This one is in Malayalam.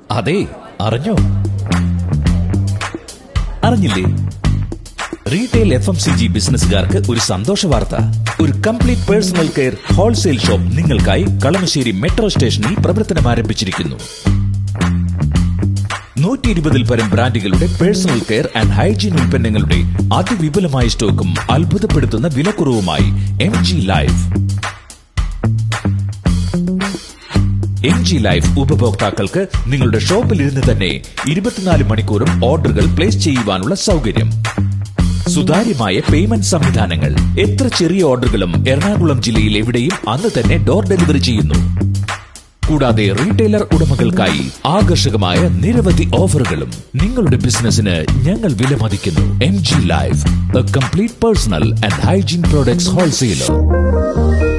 അതെ അറിഞ്ഞോ അറിഞ്ഞില്ലേ retail F M C G ബിസിനസ്സുകാർക്ക് ഒരു സന്തോഷ വാർത്ത ഒരു complete personal care wholesale shop നിങ്ങൾക്കായി കളമശ്ശേരി മെട്രോ സ്റ്റേഷനിൽ പ്രവർത്തനം ആരംഭിച്ചിരിക്കുന്നു നൂറ്റി ഇരുപതിൽ പരം ബ്രാൻഡുകളുടെ പേഴ്സണൽ കെയർ ആൻഡ് ഹൈജീൻ ഉൽപ്പന്നങ്ങളുടെ അതിവിപുലമായ സ്റ്റോക്കും അത്ഭുതപ്പെടുത്തുന്ന വിലക്കുറവുമായി M G Life M G Life ഉപഭോക്താക്കൾക്ക് നിങ്ങളുടെ ഷോപ്പിൽ ഇരുന്ന് തന്നെ ഇരുപത്തിനാല് മണിക്കൂറും ഓർഡറുകൾ പ്ലേസ് ചെയ്യുവാനുള്ള സൗകര്യം സുതാര്യമായ പേയ്മെന്റ് സംവിധാനങ്ങൾ എത്ര ചെറിയ ഓർഡറുകളും എറണാകുളം ജില്ലയിൽ എവിടെയും അന്ന് തന്നെ ഡോർ ഡെലിവറി ചെയ്യുന്നു കൂടാതെ റീറ്റെയിലർ ഉടമകൾക്കായി ആകർഷകമായ നിരവധി ഓഫറുകളും നിങ്ങളുടെ ബിസിനസിന് ഞങ്ങൾ വിലമതിക്കുന്നു M G Life a complete personal and hygiene products wholesaler